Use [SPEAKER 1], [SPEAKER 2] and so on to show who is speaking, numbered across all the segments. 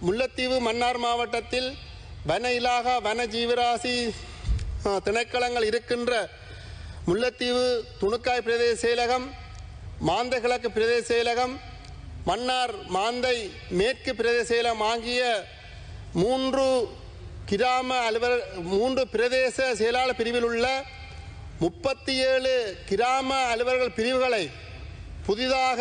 [SPEAKER 1] முல்லைத்தீவு மன்னார் மாவட்டத்தில் வன இலாகா வன ஜீவராசி அஹ், திணைக்களங்கள் இருக்கின்ற முல்லைத்தீவு துணுக்காய் பிரதேச செயலகம் மாந்தை கிழக்கு பிரதேச செயலகம் மன்னார் மாந்தை மேற்கு பிரதேச செயலகம் ஆகிய மூன்று கிராம அலுவலர் மூன்று பிரதேச செயலாளர் பிரிவில் உள்ள முப்பத்தி ஏழு கிராம அலுவலர்கள் பிரிவுகளை புதிதாக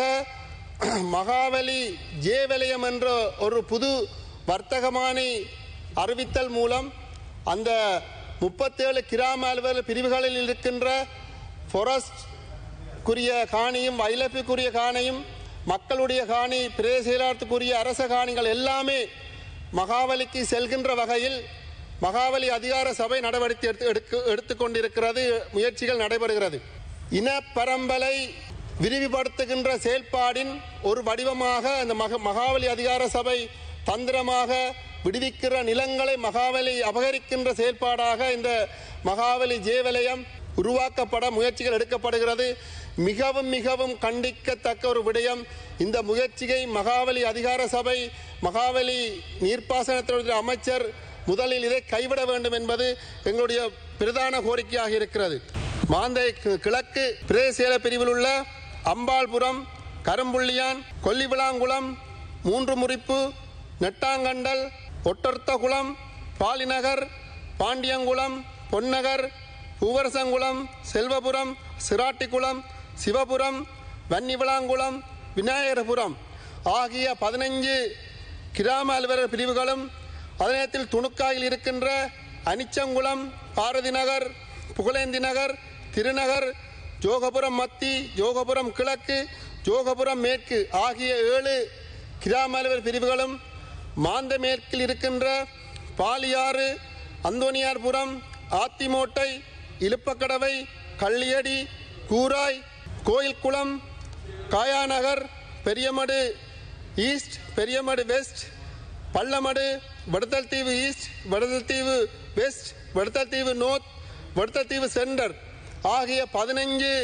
[SPEAKER 1] மகாவலி ஜே வலயம் என்ற ஒரு புது வர்த்தகமானி அறிவித்தல் மூலம் அந்த முப்பத்தேழு கிராம அலுவலர் பிரிவுகளில் இருக்கின்ற ஃபாரஸ்ட் குரிய காணியும் வைலப்புக்குரிய காணியும் மக்களுடைய காணி பிரதேச செயலாளத்துக்குரிய அரச காணிகள் எல்லாமே மகாவலிக்கு செல்கின்ற வகையில் மகாவலி அதிகார சபை நடவடிக்கை எடுத்து எடுக்க எடுத்துக்கொண்டிருக்கிறது முயற்சிகள் நடைபெறுகிறது இன பரம்பலை விரிவுபடுத்துகின்ற செயல்பாடின் ஒரு வடிவமாக இந்த மக மகாவலி அதிகார சபை தந்திரமாக விடுவிக்கிற நிலங்களை மகாவலி அபகரிக்கின்ற செயல்பாடாக இந்த மகாவலி ஜேவலயம் உருவாக்கப்பட முயற்சிகள் எடுக்கப்படுகிறது மிகவும் மிகவும் கண்டிக்கத்தக்க ஒரு விடயம் இந்த முயற்சியை மகாவலி அதிகார சபை மகாவலி நீர்ப்பாசனத்துறை அமைச்சர் முதலில் இதை கைவிட வேண்டும் என்பது எங்களுடைய பிரதான கோரிக்கையாக இருக்கிறது மாந்தை கி- கிழக்கு பிரதேச செயல பிரிவில் உள்ள அம்பாள்புரம் கரும்புள்ளியான் கொல்லிவிளாங்குளம் மூன்று முறிப்பு நெட்டாங்கண்டல் ஒட்டர்த்தகுளம் பாலிநகர் பாண்டியங்குளம் பொன்னகர் பூவரசங்குளம் செல்வபுரம் சிராட்டிக்குளம் சிவபுரம் வன்னிவிளாங்குளம் விநாயகரபுரம் ஆகிய பதினைஞ்சு கிராம அலுவலர் பிரிவுகளும் அதனத்தில் துணுக்காயில் இருக்கின்ற அனிச்சங்குளம் பாரதி நகர் புகழேந்தி நகர் திருநகர் ஜோகபுரம் மத்தி ஜோகபுரம் கிழக்கு ஜோகபுரம் மேற்கு ஆகிய ஏழு கிராம அலுவலர் பிரிவுகளும் மாந்த மேற்கில் இருக்கின்ற பாலியாறு அந்தோனியார்புரம் ஆத்திமோட்டை இலுப்பக்கடவை கள்ளியடி கூராய் கோயில்குளம் காயாநகர் பெரியமடு ஈஸ்ட் பெரியமடு வெஸ்ட் பள்ளமடு வடுத்தல் தீவு ஈஸ்ட் வடுத்தல் தீவு வெஸ்ட் வடுத்தல் தீவு நோர்த் வடுத்தல் தீவு சென்டர் ஆகிய பதினைஞ்சு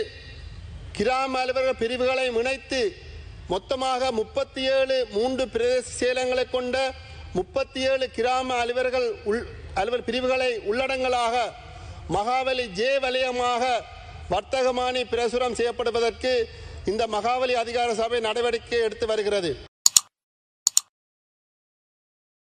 [SPEAKER 1] கிராம அலுவலர் பிரிவுகளை இணைத்து மொத்தமாக முப்பத்தி ஏழு மூன்று பிரதேச சேலங்களை கொண்ட முப்பத்தி ஏழு கிராம அலுவலர்கள் உள் அலுவலர் பிரிவுகளை உள்ளடங்கலாக மகாவலி ஜே வலயமாக வர்த்தகமானி பிரசுரம் செய்யப்படுவதற்கு இந்த மகாவலி அதிகார சபை நடவடிக்கை எடுத்து வருகிறது